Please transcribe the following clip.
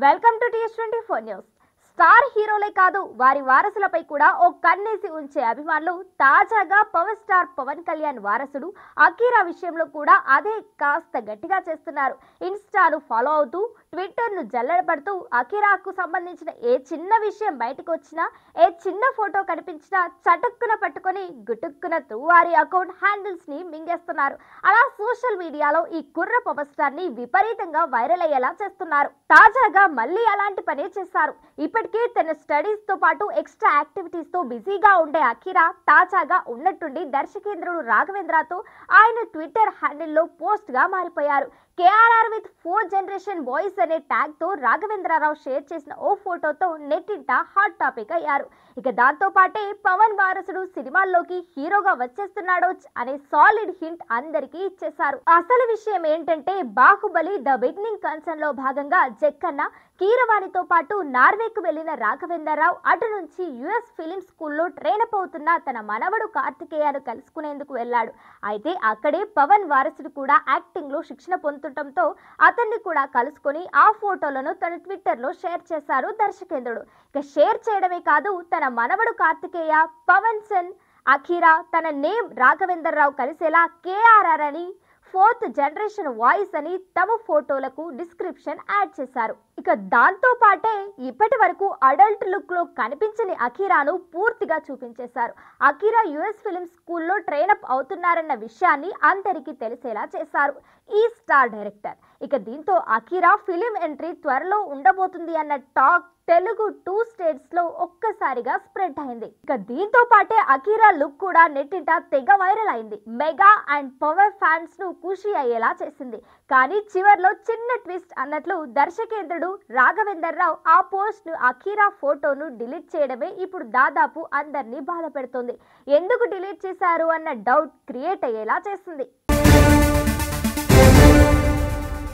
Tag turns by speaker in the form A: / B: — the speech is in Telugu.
A: welcome to TS twenty four news star హీరోలే కాదు వారి వారసులపై కూడా ఓ కన్నేసి ఉంచే అభిమానులు తాజాగా పవర్ స్టార్ పవన్ కళ్యాణ్ వారసుడు అకీరా విషయంలో కూడా అదే కాస్త గట్టిగా చేస్తున్నారు ఇన్స్టాను ఫాలో అవుతూ ట్విట్టర్ను జల్లెడపడుతూ అకీరాకు సంబంధించిన ఏ చిన్న విషయం బయటకు వచ్చినా ఏ చిన్న ఫోటో కనిపించినా చటుక్కున పట్టుకొని గుటుక్కున వారి అకౌంట్ హ్యాండిల్స్ ని మింగేస్తున్నారు అలా సోషల్ మీడియాలో ఈ కుర్ర పవర్ స్టార్ ని విపరీతంగా వైరల్ అయ్యేలా చేస్తున్నారు తాజాగా మళ్ళీ అలాంటి పనే చేశారు ఇప్పటికే తన స్టడీస్ తో పాటు ఎక్స్ట్రా యాక్టివిటీస్ తో బిజీగా ఉండే అఖిరా తాజాగా ఉన్నట్టుండి దర్శకేంద్రుడు రాఘవేంద్రతో ఆయన ట్విట్టర్ హ్యాండిల్లో పోస్ట్ గా మారిపోయారు KRR with four generation boys అనే ట్యాగ్ తో రాఘవేంద్రరావు షేర్ చేసిన ఓ ఫోటోతో నెట్టింట హాట్ టాపిక్ అయ్యారు ఇక దాంతో పాటే పవన్ వారసుడు సినిమాల్లోకి హీరోగా వచ్చేస్తున్నాడో అనే సాలిడ్ హింట్ అందరికీ ఇచ్చేశారు అసలు విషయం ఏంటంటే బాహుబలి ద బిగినింగ్ కన్సర్న్ లో భాగంగా జక్కన్న కీరవాణితో పాటు నార్వేకు వెళ్లిన రాఘవేంద్రరావు అటు నుంచి యుఎస్ ఫిలిం స్కూల్లో ట్రైనప్ అవుతున్న తన మనవడు కార్తికేయను కలుసుకునేందుకు వెళ్ళాడు అయితే అక్కడే పవన్ వారసుడు కూడా యాక్టింగ్ లో శిక్షణ పొందుతుండటంతో అతన్ని కూడా కలుసుకొని ఆ ఫోటోలను తన ట్విట్టర్ లో షేర్ చేశారు దర్శకేంద్రుడు ఇక షేర్ చేయడమే కాదు తన మనవడు కార్తికేయ పవన్ సెన్ అఖీరా తన నేమ్ రాఘవేంద్రరావు కలిసేలా కేఆర్ఆర్ అని ఫోర్త్ జనరేషన్ వాయిస్ అని తమ ఫోటోలకు డిస్క్రిప్షన్ యాడ్ చేశారు ఇక దాంతో పాటే ఇప్పటి వరకు అడల్ట్ లుక్ లో కనిపించని అఖీరాను పూర్తిగా చూపించేశారు అఖీరా యుఎస్ ఫిలిం స్కూల్లో ట్రైనప్ అవుతున్నారన్న విషయాన్ని అందరికీ తెలిసేలా చేశారు ఈ స్టార్ డైరెక్టర్ ఇక దీంతో అఖీరా ఫిలిం ఎంట్రీ త్వరలో ఉండబోతుంది అన్న టాక్ తెలుగు టూ స్టేట్స్ లో ఒక్కసారిగా స్ప్రెడ్ అయింది ఇక దీంతో పాటే అకీరా లుక్ కూడా నెట్టింట తెగ వైరల్ అయింది మెగా అండ్ పవర్ ఫ్యాన్స్ ను ఖుషి అయ్యేలా చేసింది కానీ చివర్లో చిన్న ట్విస్ట్ అన్నట్లు దర్శకేంద్రుడు రాఘవేందర్ రావు ఆ పోస్ట్ ను అకీరా ఫోటోను డిలీట్ చేయడమే ఇప్పుడు దాదాపు అందరినీ బాధ పెడుతుంది ఎందుకు డిలీట్ చేశారు అన్న డౌట్ క్రియేట్ అయ్యేలా చేసింది